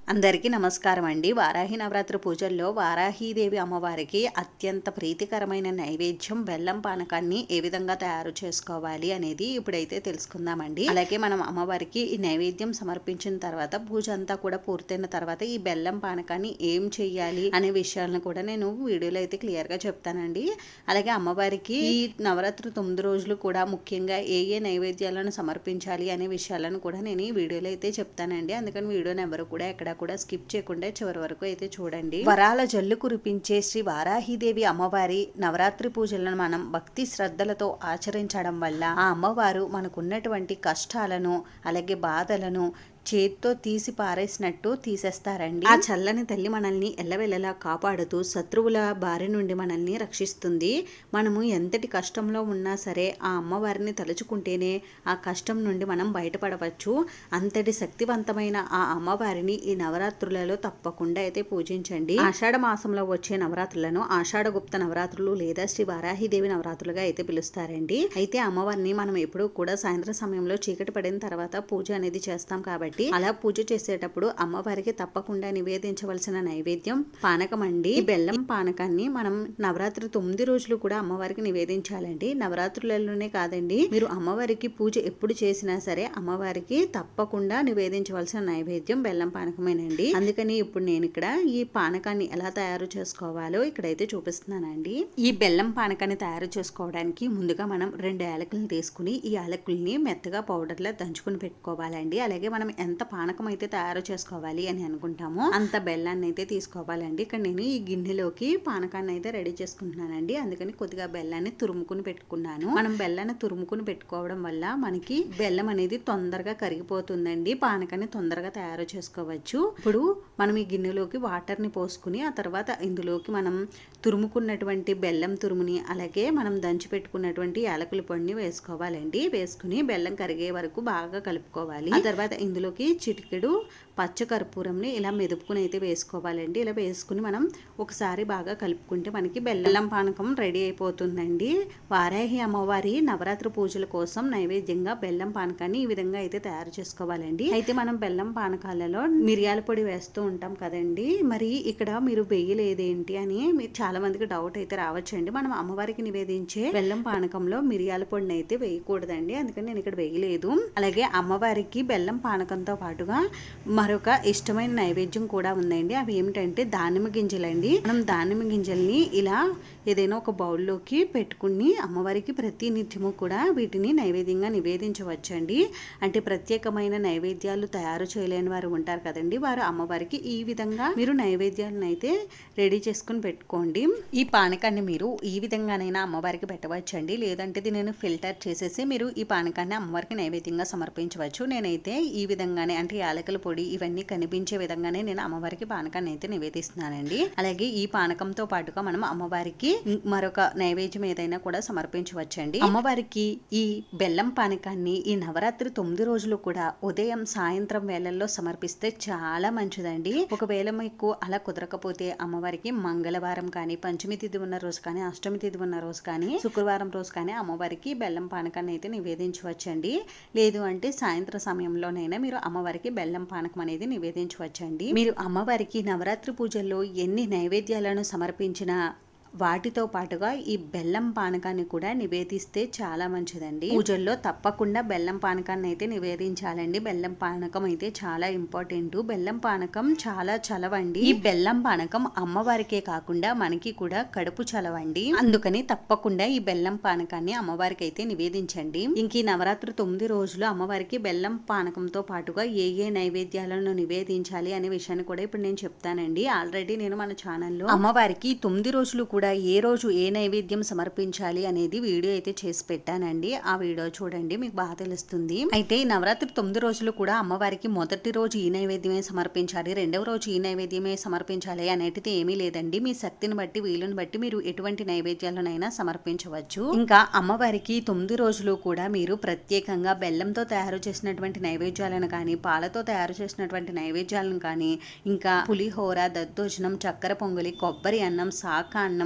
అందరికీ నమస్కారం అండి వారాహి నవరాత్రి పూజల్లో వారాహీదేవి అమ్మవారికి అత్యంత ప్రీతికరమైన నైవేద్యం బెల్లం పానకాన్ని ఏ విధంగా తయారు చేసుకోవాలి అనేది ఇప్పుడైతే తెలుసుకుందామండి అలాగే మనం అమ్మవారికి ఈ నైవేద్యం సమర్పించిన తర్వాత పూజ అంతా కూడా పూర్తయిన తర్వాత ఈ బెల్లం పానకాన్ని ఏం చెయ్యాలి అనే విషయాలను కూడా నేను వీడియోలో అయితే క్లియర్ గా చెప్తానండి అలాగే అమ్మవారికి ఈ నవరాత్రి తొమ్మిది రోజులు కూడా ముఖ్యంగా ఏ ఏ నైవేద్యాలను సమర్పించాలి అనే విషయాలను కూడా నేను ఈ వీడియోలో అయితే చెప్తానండి అందుకని వీడియోని ఎవరు కూడా ఎక్కడ కూడా స్కిప్ చేయకుండా చివరి వరకు అయితే చూడండి వరాల జల్లు కురిపించే శ్రీ వారాహిదేవి అమ్మవారి నవరాత్రి పూజలను మనం భక్తి శ్రద్ధలతో ఆచరించడం వల్ల ఆ అమ్మవారు మనకున్నటువంటి కష్టాలను అలాగే బాధలను చేత్తో తీసి పారేసినట్టు తీసేస్తారండి ఆ చల్లని తల్లి మనల్ని ఎల్లవెల్లలా కాపాడుతూ శత్రువుల బారి నుండి మనల్ని రక్షిస్తుంది మనము ఎంతటి కష్టంలో ఉన్నా సరే ఆ అమ్మవారిని తలుచుకుంటేనే ఆ కష్టం నుండి మనం బయటపడవచ్చు అంతటి శక్తివంతమైన ఆ అమ్మవారిని ఈ నవరాత్రులలో తప్పకుండా అయితే పూజించండి ఆషాఢ మాసంలో వచ్చే నవరాత్రులను ఆషాఢ గుప్త నవరాత్రులు లేదా శ్రీ వారాహిదేవి నవరాత్రులుగా అయితే పిలుస్తారండి అయితే అమ్మవారిని మనం ఎప్పుడూ కూడా సాయంత్రం సమయంలో చీకటి పడిన తర్వాత పూజ అనేది చేస్తాం కాబట్టి అలా పూజ చేసేటప్పుడు అమ్మవారికి తప్పకుండా నివేదించవలసిన నైవేద్యం పానకం అండి ఈ బెల్లం పానకాన్ని మనం నవరాత్రి తొమ్మిది రోజులు కూడా అమ్మవారికి నివేదించాలండి నవరాత్రులలోనే కాదండి మీరు అమ్మవారికి పూజ ఎప్పుడు చేసినా సరే అమ్మవారికి తప్పకుండా నివేదించవలసిన నైవేద్యం బెల్లం పానకమేనండి అందుకని ఇప్పుడు నేను ఇక్కడ ఈ పానకాన్ని ఎలా తయారు చేసుకోవాలో ఇక్కడైతే చూపిస్తున్నానండి ఈ బెల్లం పానకాన్ని తయారు చేసుకోవడానికి ముందుగా మనం రెండు యాలకులను తీసుకుని ఈ యాలకుల్ని మెత్తగా పౌడర్లా దంచుకుని పెట్టుకోవాలండి అలాగే మనం ఎంత పానకం అయితే తయారు చేసుకోవాలి అని అనుకుంటామో అంత బెల్లాన్ని అయితే తీసుకోవాలండి ఇక్కడ నేను ఈ గిన్నెలోకి పానకాన్ని అయితే రెడీ చేసుకుంటున్నానండి అందుకని కొద్దిగా బెల్లాన్ని తురుముకుని పెట్టుకున్నాను మనం బెల్లాన్ని తురుముకుని పెట్టుకోవడం వల్ల మనకి బెల్లం అనేది తొందరగా కరిగిపోతుందండి పానకాన్ని తొందరగా తయారు చేసుకోవచ్చు ఇప్పుడు మనం ఈ గిన్నెలోకి వాటర్ ని పోసుకుని ఆ తర్వాత ఇందులోకి మనం తురుముకున్నటువంటి బెల్లం తురుముని అలాగే మనం దంచి పెట్టుకున్నటువంటి యాలకుల పొడిని వేసుకోవాలండి వేసుకుని బెల్లం కరిగే వరకు బాగా కలుపుకోవాలి ఆ తర్వాత ఇందులోకి చిటికెడు పచ్చ కర్పూరంని ఇలా మెదుపుకుని అయితే వేసుకోవాలండి ఇలా వేసుకుని మనం ఒకసారి బాగా కలుపుకుంటే మనకి బెల్లం పానకం రెడీ అయిపోతుందండి వారాహి అమ్మవారి నవరాత్రి పూజల కోసం నైవేద్యంగా బెల్లం పానకాన్ని ఈ విధంగా అయితే తయారు చేసుకోవాలండి అయితే మనం బెల్లం పానకాలలో మిరియాల పొడి వేస్తూ ఉంటాం కదండి మరి ఇక్కడ మీరు వేయలేదేంటి అని మీరు చాలా మందికి డౌట్ అయితే రావచ్చండి మనం అమ్మవారికి నివేదించే బెల్లం పానకంలో మిరియాల పొడిని అయితే వేయకూడదండి అందుకని నేను ఇక్కడ వేయలేదు అలాగే అమ్మవారికి బెల్లం పానకంతో పాటుగా మరొక ఇష్టమైన నైవేద్యం కూడా ఉందండి అవి ఏమిటంటే దానిమ్మ గింజలండి మనం దానిమ్మ గింజల్ని ఇలా ఏదైనా ఒక బౌల్లోకి పెట్టుకుని అమ్మవారికి ప్రతి నిత్యము కూడా వీటిని నైవేద్యంగా నివేదించవచ్చండి అంటే ప్రత్యేకమైన నైవేద్యాలు తయారు చేయలేని వారు ఉంటారు కదండి వారు అమ్మవారికి ఈ విధంగా మీరు నైవేద్యాలను అయితే రెడీ చేసుకుని పెట్టుకోండి ఈ పానకాన్ని మీరు ఈ విధంగానైనా అమ్మవారికి పెట్టవచ్చండి లేదంటే దీనిని ఫిల్టర్ చేసేసి మీరు ఈ పానకాన్ని అమ్మవారికి నైవేద్యంగా సమర్పించవచ్చు నేనైతే ఈ విధంగానే అంటే యాలకుల పొడి ఇవన్నీ కనిపించే విధంగానే నేను అమ్మవారికి పానకాన్ని అయితే నివేదిస్తున్నానండి అలాగే ఈ పానకంతో పాటుగా మనం అమ్మవారికి మరొక నైవేద్యం ఏదైనా కూడా సమర్పించవచ్చండి అమ్మవారికి ఈ బెల్లం పానకాన్ని ఈ నవరాత్రి తొమ్మిది రోజులు కూడా ఉదయం సాయంత్రం వేళల్లో సమర్పిస్తే చాలా మంచిదండి ఒకవేళ మీకు అలా కుదరకపోతే అమ్మవారికి మంగళవారం కానీ పంచమి తిథి ఉన్న రోజు కానీ అష్టమి తిథి ఉన్న రోజు కానీ శుక్రవారం రోజు కానీ అమ్మవారికి బెల్లం పానకాన్ని అయితే నివేదించవచ్చండి లేదు అంటే సాయంత్రం సమయంలోనైనా మీరు అమ్మవారికి బెల్లం పానకం అనేది నివేదించవచ్చండి మీరు అమ్మవారికి నవరాత్రి పూజల్లో ఎన్ని నైవేద్యాలను సమర్పించినా వాటితో పాటుగా ఈ బెల్లం పానకాన్ని కూడా నివేదిస్తే చాలా మంచిదండి పూజల్లో తప్పకుండా బెల్లం పానకాన్ని అయితే నివేదించాలండి బెల్లం పానకం అయితే చాలా ఇంపార్టెంట్ బెల్లం పానకం చాలా చలవండి ఈ బెల్లం పానకం అమ్మవారికే కాకుండా మనకి కూడా కడుపు చలవండి అందుకని తప్పకుండా ఈ బెల్లం పానకాన్ని అమ్మవారికి అయితే నివేదించండి ఇంక ఈ నవరాత్రి తొమ్మిది రోజులు అమ్మవారికి బెల్లం పానకంతో పాటుగా ఏ ఏ నైవేద్యాలను నివేదించాలి అనే విషయాన్ని కూడా ఇప్పుడు నేను చెప్తానండి ఆల్రెడీ నేను మన ఛానల్లో అమ్మవారికి తొమ్మిది రోజులు కూడా ఏ రోజు ఏ నైవేద్యం సమర్పించాలి అనేది వీడియో అయితే చేసి పెట్టానండి ఆ వీడియో చూడండి మీకు బాగా తెలుస్తుంది అయితే ఈ నవరాత్రి తొమ్మిది రోజులు కూడా అమ్మవారికి మొదటి రోజు ఈ నైవేద్యమే సమర్పించాలి రెండవ రోజు ఈ నైవేద్యమే సమర్పించాలి అనేటిది ఏమీ లేదండి మీ శక్తిని బట్టి వీలుని బట్టి మీరు ఎటువంటి నైవేద్యాలనైనా సమర్పించవచ్చు ఇంకా అమ్మవారికి తొమ్మిది రోజులు కూడా మీరు ప్రత్యేకంగా బెల్లంతో తయారు చేసినటువంటి నైవేద్యాలను కానీ పాలతో తయారు చేసినటువంటి నైవేద్యాలను కానీ ఇంకా పులిహోర దద్దోజనం చక్కెర పొంగలి కొబ్బరి అన్నం శాఖ అన్నం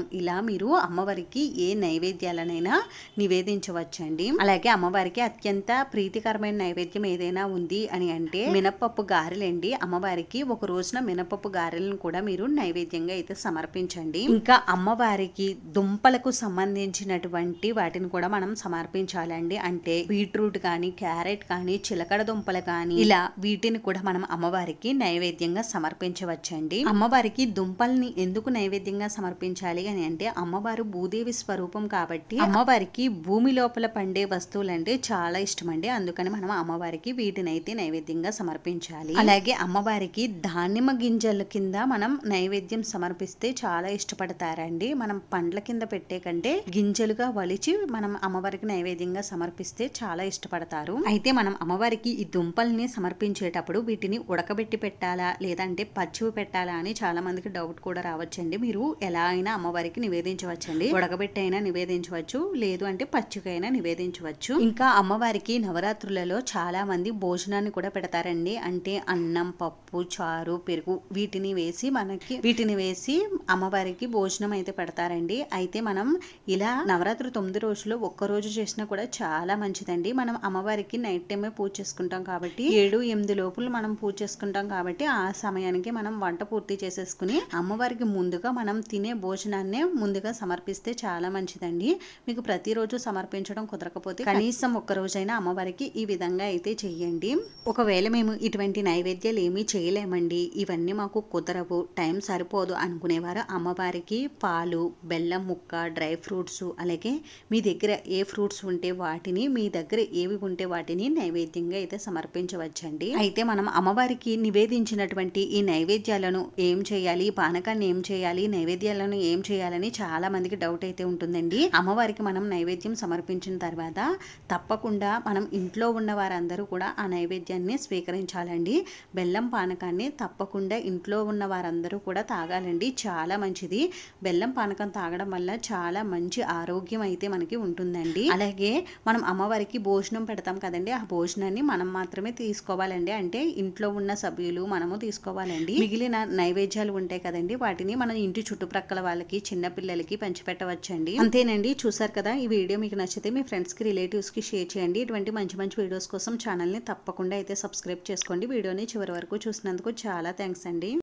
ఇలా మీరు అమ్మవారికి ఏ నైవేద్యాలనైనా నివేదించవచ్చండి అలాగే అమ్మవారికి అత్యంత ప్రీతికరమైన నైవేద్యం ఏదైనా ఉంది అని అంటే మినపప్పు గారెలండి అమ్మవారికి ఒక రోజున మినపప్పు గారెలను కూడా మీరు నైవేద్యంగా అయితే సమర్పించండి ఇంకా అమ్మవారికి దుంపలకు సంబంధించినటువంటి వాటిని కూడా మనం సమర్పించాలండి అంటే బీట్రూట్ కానీ క్యారెట్ కానీ చిలకడ దుంపలు కానీ ఇలా వీటిని కూడా మనం అమ్మవారికి నైవేద్యంగా సమర్పించవచ్చండి అమ్మవారికి దుంపల్ని ఎందుకు నైవేద్యంగా సమర్పించాలి అని అంటే అమ్మవారు భూదేవి స్వరూపం కాబట్టి అమ్మవారికి భూమి లోపల పండే వస్తువులు అంటే చాలా ఇష్టం అండి అందుకని మనం అమ్మవారికి వీటిని అయితే నైవేద్యంగా సమర్పించాలి అలాగే అమ్మవారికి దానిమ్మ గింజల కింద మనం నైవేద్యం సమర్పిస్తే చాలా ఇష్టపడతారండి మనం పండ్ల కింద పెట్టే కంటే గింజలుగా వలిచి మనం అమ్మవారికి నైవేద్యంగా సమర్పిస్తే చాలా ఇష్టపడతారు అయితే మనం అమ్మవారికి ఈ దుంపల్ని సమర్పించేటప్పుడు వీటిని ఉడకబెట్టి పెట్టాలా లేదంటే పచ్చివి పెట్టాలా అని చాలా మందికి డౌట్ కూడా రావచ్చండి మీరు ఎలా అయినా అమ్మవారికి నివేదించవచ్చండి ఉడకబెట్టి అయినా నివేదించవచ్చు లేదు అంటే పచ్చికైనా నివేదించవచ్చు ఇంకా అమ్మవారికి నవరాత్రులలో చాలా మంది భోజనాన్ని కూడా పెడతారండి అంటే అన్నం పప్పు చారు పెరుగు వీటిని వేసి మనకి వీటిని వేసి అమ్మవారికి భోజనం అయితే పెడతారండి అయితే మనం ఇలా నవరాత్రి తొమ్మిది రోజులు ఒక్క రోజు చేసినా కూడా చాలా మంచిదండి మనం అమ్మవారికి నైట్ టైమే పూజ చేసుకుంటాం కాబట్టి ఏడు ఎనిమిది లోపల మనం పూజ చేసుకుంటాం కాబట్టి ఆ సమయానికి మనం వంట పూర్తి చేసేసుకుని అమ్మవారికి ముందుగా మనం తినే భోజనాన్నే ముందుగా సమర్పిస్తే చాలా మంచిదండి మీకు ప్రతిరోజు సమర్పించడం కుదరకపోతే కనీసం ఒక్క రోజైనా అమ్మవారికి ఈ విధంగా అయితే చెయ్యండి ఒకవేళ మేము ఇటువంటి నైవేద్యాలు ఏమీ చేయలేమండి ఇవన్నీ మాకు కుదరవు టైం సరిపోదు అనుకునేవారు అమ్మవారికి పాలు బెల్లం ముక్క డ్రై ఫ్రూట్స్ అలాగే మీ దగ్గర ఏ ఫ్రూట్స్ ఉంటే వాటిని మీ దగ్గర ఏవి ఉంటే వాటిని నైవేద్యంగా అయితే సమర్పించవచ్చండి అయితే మనం అమ్మవారికి నివేదించినటువంటి ఈ నైవేద్యాలను ఏం చేయాలి ఈ పానకాన్ని ఏం చేయాలి నైవేద్యాలను ఏం చేయాలని చాలా మందికి డౌట్ అయితే ఉంటుందండి అమ్మవారికి మనం నైవేద్యం సమర్పించిన తర్వాత తప్పకుండా మనం ఇంట్లో ఉన్న వారందరూ కూడా ఆ నైవేద్యాన్ని స్వీకరించాలండి బెల్లం పానకాన్ని తప్పకుండా ఇంట్లో ఉన్న వారందరూ కూడా తాగాలండి చాలా మంచిది బెల్లం పానకం తాగడం వల్ల చాలా మంచి ఆరోగ్యం అయితే మనకి ఉంటుందండి అలాగే మనం అమ్మవారికి భోజనం పెడతాం కదండి ఆ భోజనాన్ని మనం మాత్రమే తీసుకోవాలండి అంటే ఇంట్లో ఉన్న సభ్యులు మనము తీసుకోవాలండి మిగిలిన నైవేద్యాలు ఉంటాయి కదండి వాటిని మన ఇంటి చుట్టుప్రక్కల వాళ్ళకి చిన్న పిల్లలకి పంచిపెట్టవచ్చండి అంతేనండి చూసారు కదా ఈ వీడియో మీకు నచ్చితే మీ ఫ్రెండ్స్ కి రిలేటివ్స్ కి షేర్ చేయండి ఇటువంటి మంచి మంచి వీడియోస్ కోసం ఛానల్ ని తప్పకుండా అయితే సబ్స్క్రైబ్ చేసుకోండి వీడియోని చివరి వరకు చూసినందుకు చాలా థ్యాంక్స్ అండి